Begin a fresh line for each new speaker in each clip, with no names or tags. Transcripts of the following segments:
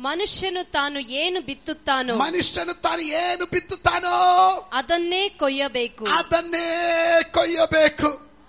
ಮನುಷ್ಯನು ತಾನು ಏನು ಬಿತ್ತುತ್ತಾನೋ
ಮನುಷ್ಯನು ತಾನು ಏನು ಬಿತ್ತುತ್ತಾನೋ
ಅದನ್ನೇ ಕೊಯ್ಯಬೇಕು
ಅದನ್ನೇ ಕೊಯ್ಯಬೇಕು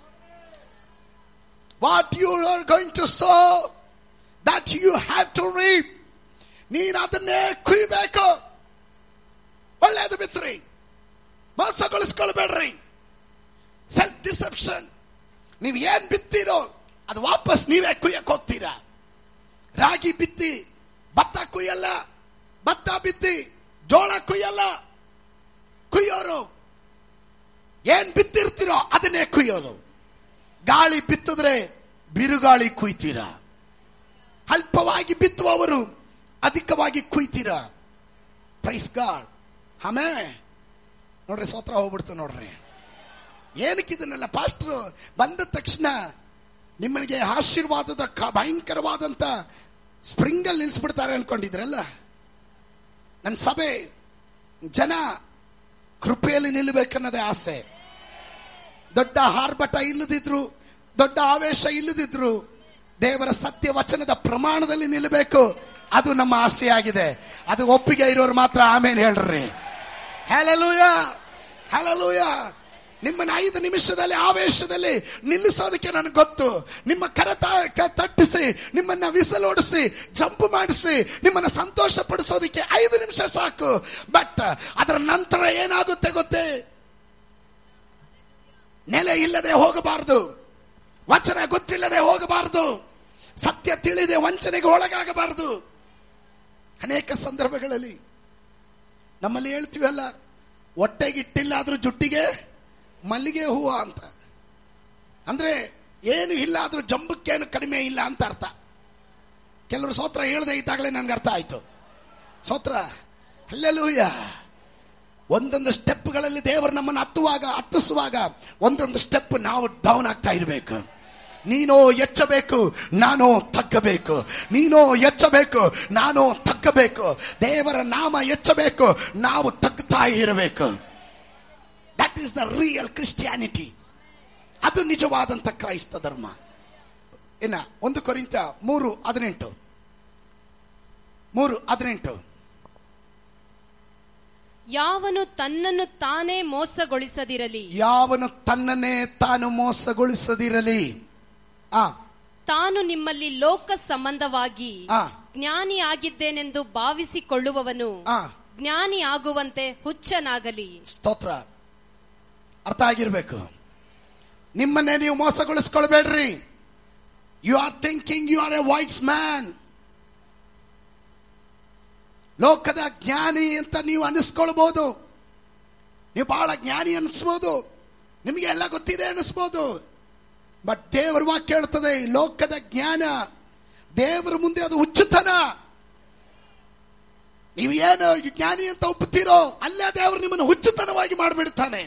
what you are going to so that you have to reap ನೀನು ಅದನ್ನೇ ಕುಯ್ಬೇಕು ಒಳ್ಳೇದು ಬಿತ್ರಿ ಮೋಸಗೊಳಿಸ್ಕೊಳ್ಬೇಡ್ರಿ ಸೆಲ್ಫ್ ಡಿಸೆಪ್ಷನ್ ನೀವು ಏನ್ ಬಿತ್ತೀರೋ ಅದು ವಾಪಸ್ ನೀವೇ ಕುಯ್ಯಕ್ ಹೋಗ್ತೀರಾ ರಾಗಿ ಬಿತ್ತಿ ಭತ್ತ ಕುಯ್ಯಲ್ಲ ಭತ್ತ ಬಿತ್ತಿ ಜೋಳ ಕುಯ್ಯಲ್ಲ ಕುಯ್ಯೋರು ಏನ್ ಬಿತ್ತಿರ್ತೀರೋ ಅದನ್ನೇ ಕುಯ್ಯೋರು ಗಾಳಿ ಬಿತ್ತಿದ್ರೆ ಬಿರುಗಾಳಿ ಕುಯ್ತೀರಾ ಅಲ್ಪವಾಗಿ ಬಿತ್ತುವವರು ಅಧಿಕವಾಗಿ ಕುಯ್ತೀರಾ ಪ್ರೈಸ್ ಗಾಡ್ ಆಮೇ ನೋಡ್ರಿ ಸೋತ್ರ ಹೋಗ್ಬಿಡ್ತು ನೋಡ್ರಿ ಏನಕ್ಕೆ ಇದನ್ನೆಲ್ಲ ಪಾಸ್ಟ್ರು ಬಂದ ತಕ್ಷಣ ನಿಮ್ಮನಿಗೆ ಆಶೀರ್ವಾದದ ಕ- ಭಯಂಕರವಾದಂತ ಸ್ಪ್ರಿಂಗಲ್ಲಿ ನಿಲ್ಲಿಸ್ಬಿಡ್ತಾರೆ ಅನ್ಕೊಂಡಿದ್ರಲ್ಲ ನನ್ನ ಸಭೆ ಜನ ಕೃಪೆಯಲ್ಲಿ ನಿಲ್ಲಬೇಕನ್ನೋದೇ ಆಸೆ ದೊಡ್ಡ ಆರ್ಭಟ ಇಲ್ಲದಿದ್ರು ದೊಡ್ಡ ಆವೇಶ ಇಲ್ಲದಿದ್ರು ದೇವರ ಸತ್ಯ ವಚನದ ಪ್ರಮಾಣದಲ್ಲಿ ನಿಲ್ಲಬೇಕು ಅದು ನಮ್ಮ ಆಸೆಯಾಗಿದೆ ಅದು ಒಪ್ಪಿಗೆ ಇರೋರು ಮಾತ್ರ ಆಮೇಲೆ ಹೇಳ್ರಿ ಹಲಲೂಯ ಹಲಲೂಯ ನಿಮ್ಮನ್ನ ಐದು ನಿಮಿಷದಲ್ಲಿ ಆವೇಶದಲ್ಲಿ ನಿಲ್ಲಿಸೋದಕ್ಕೆ ನನಗೆ ಗೊತ್ತು ನಿಮ್ಮ ಕರ ತ- ಕ- ತಟ್ಟಿಸಿ ನಿಮ್ಮನ್ನ ವಿಸಲೋಡಿಸಿ ಜಂಪ್ ಮಾಡಿಸಿ ನಿಮ್ಮನ್ನ ಸಂತೋಷ ಪಡಿಸೋದಕ್ಕೆ ಐದು ನಿಮಿಷ ಸಾಕು ಬಟ್ ಅದರ ನಂತರ ಏನಾಗುತ್ತೆ ಗೊತ್ತೇ ನೆಲೆ ಇಲ್ಲದೆ ಹೋಗಬಾರದು ವಚನ ಗೊತ್ತಿಲ್ಲದೆ ಹೋಗಬಾರದು ಸತ್ಯ ತಿಳಿದೆ ವಂಚನೆಗೆ ಒಳಗಾಗಬಾರದು ಅನೇಕ ಸಂದರ್ಭಗಳಲ್ಲಿ ನಮ್ಮಲ್ಲಿ ಹೇಳ್ತೀವಲ್ಲ ಹೊಟ್ಟೆಗಿಟ್ಟಿಲ್ಲ ಆದ್ರೂ ಜುಟ್ಟಿಗೆ ಮಲ್ಲಿಗೆ ಹೂವು ಅಂತ ಅಂದ್ರೆ ಏನು ಇಲ್ಲ ಆದ್ರೂ ಜಂಬಕ್ಕೇನು ಕಡಿಮೆ ಇಲ್ಲ ಅಂತ ಅರ್ಥ ಕೆಲವರು ಸೋತ್ರ ಹೇಳದೆ ಇದ್ದಾಗಲೇ ನನ್ಗೆ ಅರ್ಥ ಆಯ್ತು ಸೋತ್ರ ಅಲ್ಲೆಲ್ಲೂಯ್ಯ ಒಂದೊಂದು ಸ್ಟೆಪ್ಗಳಲ್ಲಿ ದೇವರು ನಮ್ಮನ್ನು ಹತ್ತುವಾಗ ಹತ್ತಿಸುವಾಗ ಒಂದೊಂದು ಸ್ಟೆಪ್ ನಾವು ಡೌನ್ ಆಗ್ತಾ ಇರಬೇಕು ನೀನು ಎಚ್ಚಬೇಕು ನಾನು ತಗ್ಗಬೇಕು ನೀನು ಎಚ್ಚಬೇಕು ನಾನು ತಗ್ಗಬೇಕು ದೇವರ ನಾಮ ಎಚ್ಚಬೇಕು ನಾವು ತಗ್ತಾ ಇರಬೇಕು that is the real Christianity ಅದು ನಿಜವಾದಂತ ಕ್ರೈಸ್ತ ಧರ್ಮ ಇನ್ನ ಒಂದು ಕೊರಿಂತ ಮೂರು ಹದಿನೆಂಟು ಮೂರು ಹದಿನೆಂಟು
ಯಾವನು ತನ್ನನ್ನು ತಾನೇ ಮೋಸಗೊಳಿಸದಿರಲಿ
ಯಾವನು ತನ್ನನ್ನೇ ತಾನು ಮೋಸಗೊಳಿಸದಿರಲಿ ಆ
ತಾನು ನಿಮ್ಮಲ್ಲಿ ಲೋಕ ಸಂಬಂಧವಾಗಿ
ಆ.
ಜ್ಞಾನಿ ಆಗಿದ್ದೇನೆಂದು ಭಾವಿಸಿಕೊಳ್ಳುವವನು
ಆ
ಜ್ಞಾನಿ ಆಗುವಂತೆ ಹುಚ್ಚನಾಗಲಿ
ಸ್ತೋತ್ರ ಅರ್ಥ ಆಗಿರ್ಬೇಕು ನಿಮ್ಮನ್ನೇ ನೀವು ಮೋಸಗೊಳಿಸ್ಕೊಳ್ಬೇಡ್ರಿ you are thinking you are a wise man ಲೋಕದ ಜ್ಞಾನಿ ಅಂತ ನೀವು ಅನಿಸ್ಕೊಳ್ಬಹುದು ನೀವು ಬಹಳ ಜ್ಞಾನಿ ಅನಿಸ್ಬೋದು ನಿಮಗೆ ಎಲ್ಲ ಗೊತ್ತಿದೆ ಅನಿಸ್ಬೋದು ಬಟ್ ದೇವರ ವಾಕ್ಯ ಹೇಳ್ತದೆ ಈ ಲೋಕದ ಜ್ಞಾನ ದೇವರ ಮುಂದೆ ಅದು ಹುಚ್ಚುತನ ನೀವು ಏನು ಜ್ಞಾನಿ ಅಂತ ಒಪ್ಪುತ್ತೀರೋ ಅಲ್ಲೇ ದೇವರು ನಿಮ್ಮನ್ನು ಹುಚ್ಚುತನವಾಗಿ ಮಾಡಿಬಿಡ್ತಾನೆ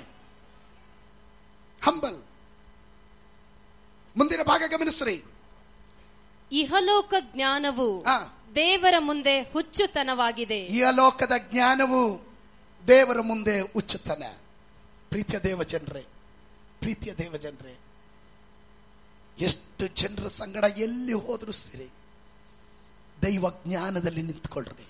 ಹಂಬಲ್ ಮುಂದಿನ ಭಾಗ ಗಮನಿಸ್ರಿ
ಇಹಲೋಕ ಜ್ಞಾನವು
ಆ.
ದೇವರ ಮುಂದೆ ಹುಚ್ಚುತನವಾಗಿದೆ
ಈ ಲೋಕದ ಜ್ಞಾನವು ದೇವರ ಮುಂದೆ ಹುಚ್ಚುತನ ಪ್ರೀತಿಯ ದೇವ ಜನರೇ ಪ್ರೀತಿಯ ದೇವ ಜನರೇ ಎಷ್ಟು ಜನರ ಸಂಗಡ ಎಲ್ಲಿ ಹೋದ್ರು ಸಿರಿ ದೈವ ಜ್ಞಾನದಲ್ಲಿ ನಿಂತ್ಕೊಳ್ರಿ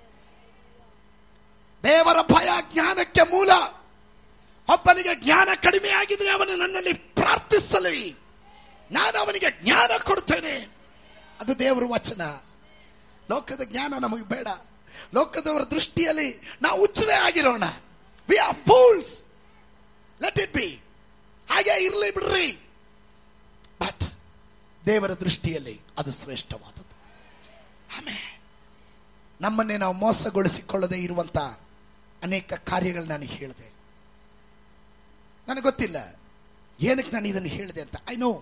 ದೇವರ ಭಯ ಜ್ಞಾನಕ್ಕೆ ಮೂಲ ಒಬ್ಬನಿಗೆ ಜ್ಞಾನ ಕಡಿಮೆ ಆಗಿದ್ರೆ ಅವನು ನನ್ನಲ್ಲಿ ಪ್ರಾರ್ಥಿಸಲಿ ನಾನು ಅವನಿಗೆ ಜ್ಞಾನ ಕೊಡ್ತೇನೆ ಅದು ದೇವರ ವಚನ ಲೋಕದ ಜ್ಞಾನ ನಮಗೆ ಬೇಡ ಲೋಕದವರ ದೃಷ್ಟಿಯಲ್ಲಿ ನಾವು ಹುಚ್ಚರೇ ಆಗಿರೋಣ we are fools let it be ಹಾಗೆ ಇರಲಿ ಬಿಡ್ರಿ ಬಟ್ ದೇವರ ದೃಷ್ಟಿಯಲ್ಲಿ ಅದು ಶ್ರೇಷ್ಠವಾದದ್ದು ಆಮೇಲೆ ನಮ್ಮನ್ನೇ ನಾವು ಮೋಸಗೊಳಿಸಿಕೊಳ್ಳದೆ ಇರುವಂತ ಅನೇಕ ಕಾರ್ಯಗಳು ನಾನು ಹೇಳಿದೆ ನನಗೆ ಗೊತ್ತಿಲ್ಲ ಏನಕ್ಕೆ ನಾನು ಇದನ್ನು ಹೇಳಿದೆ ಅಂತ ಐ ನೋ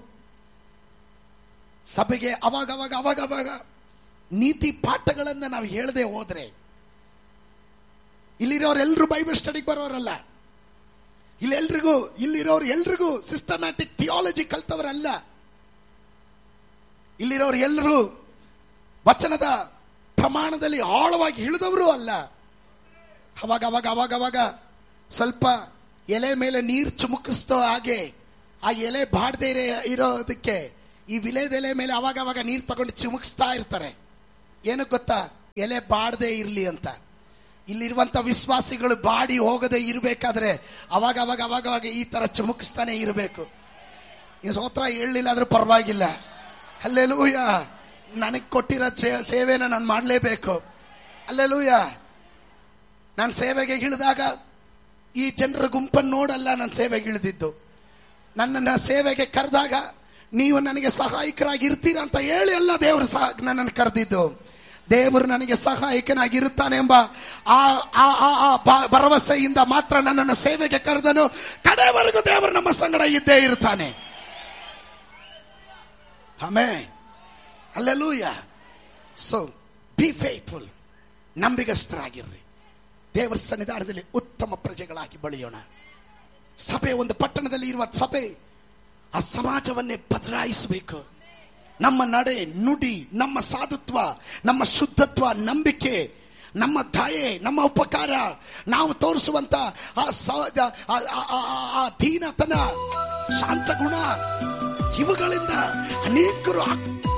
ಸಭೆಗೆ ಅವಾಗ ಅವಾಗ ಅವಾಗ ಅವಾಗ ನೀತಿ ಪಾಠಗಳನ್ನ ನಾವು ಹೇಳದೆ ಹೋದ್ರೆ ಇಲ್ಲಿರೋರೆಲ್ಲರೂ ಬೈಬಲ್ ಸ್ಟಡಿಗೆ ಬರೋರಲ್ಲ ಇಲ್ಲೆಲ್ರಿಗೂ ಇಲ್ಲಿರೋರು ಎಲ್ರಿಗೂ ಸಿಸ್ಟಮ್ಯಾಟಿಕ್ ಥಿಯಾಲಜಿ ಕಲ್ತವರಲ್ಲ ಇಲ್ಲಿರೋರು ಎಲ್ಲರೂ ವಚನದ ಪ್ರಮಾಣದಲ್ಲಿ ಆಳವಾಗಿ ಇಳಿದವರು ಅಲ್ಲ ಅವಾಗ ಅವಾಗ ಅವಾಗ ಅವಾಗ ಸ್ವಲ್ಪ ಎಲೆ ಮೇಲೆ ನೀರು ಚುಮುಕಿಸ್ತೋ ಹಾಗೆ ಆ ಎಲೆ ಬಾಡದೆ ಇರೋದಕ್ಕೆ ಈ ವಿಲೇದೆಲೆ ಮೇಲೆ ಅವಾಗ ಅವಾಗ ನೀರು ತಗೊಂಡು ಚಿಮುಕಿಸ್ತಾ ಇರ್ತಾರೆ ಏನಕ್ಕೆ ಗೊತ್ತಾ ಎಲೆ ಬಾಡದೆ ಇರ್ಲಿ ಅಂತ ಇಲ್ಲಿರುವಂತ ವಿಶ್ವಾಸಿಗಳು ಬಾಡಿ ಹೋಗದೆ ಇರಬೇಕಾದ್ರೆ ಅವಾಗ ಅವಾಗ ಅವಾಗ ಅವಾಗ ಈ ತರ ಚುಮುಕಿಸ್ತಾನೆ ಇರಬೇಕು ಈ ಸೋತ್ರ ಹೇಳಲಿಲ್ಲ ಆದ್ರೂ ಪರವಾಗಿಲ್ಲ ಅಲ್ಲೆಲೂಯ ನನಗೆ ಕೊಟ್ಟಿರೋ ಸೇ- ಸೇವೆನ ನಾನು ಮಾಡಲೇಬೇಕು ಅಲ್ಲೆಲೂಯ ನಾನು ಸೇವೆಗೆ ಇಳಿದಾಗ ಈ ಜನರ ಗುಂಪನ್ನು ನೋಡಲ್ಲ ನಾನು ಸೇವೆಗೆ ಇಳಿದಿದ್ದು ನನ್ನನ್ನ ಸೇವೆಗೆ ಕರೆದಾಗ ನೀವು ನನಗೆ ಸಹಾಯಕರಾಗಿ ಇರ್ತೀರಾ ಅಂತ ಹೇಳಿ ಅಲ್ಲ ದೇವರು ಸಹ ನನ್ನನ್ನು ಕರೆದಿದ್ದು ದೇವರು ನನಗೆ ಸಹಾಯಕನಾಗಿರುತ್ತಾನೆ ಎಂಬ ಆ ಆ ಆ ಆ ಭ- ಭರವಸೆಯಿಂದ ಮಾತ್ರ ನನ್ನನ್ನು ಸೇವೆಗೆ ಕರೆದನು ಕಡೆವರೆಗೂ ದೇವರು ನಮ್ಮ ಸಂಗಡ ಇದ್ದೇ ಇರ್ತಾನೆ ಆಮೇ ಅಲ್ಲೆಲೂಯ ಸೊ ಬಿ ಫೇತ್ಫುಲ್ ನಂಬಿಗಸ್ಥರಾಗಿರ್ರಿ ದೇವರ ಸನ್ನಿಧಾನದಲ್ಲಿ ಉತ್ತಮ ಪ್ರಜೆಗಳಾಗಿ ಬೆಳೆಯೋಣ ಸಭೆ ಒಂದು ಪಟ್ಟಣದಲ್ಲಿ ಇರುವ ಸಭೆ ಆ ಸಮಾಜವನ್ನೇ ಬದಲಾಯಿಸಬೇಕು ನಮ್ಮ ನಡೆ ನುಡಿ ನಮ್ಮ ಸಾಧುತ್ವ ನಮ್ಮ ಶುದ್ಧತ್ವ ನಂಬಿಕೆ ನಮ್ಮ ದಯೆ ನಮ್ಮ ಉಪಕಾರ ನಾವು ತೋರಿಸುವಂತ ಆ ಸ- ಆ- ಆ- ಆ- ಆ- ಆ ದೀನತನ ಶಾಂತ ಗುಣ ಇವುಗಳಿಂದ ಅನೇಕರು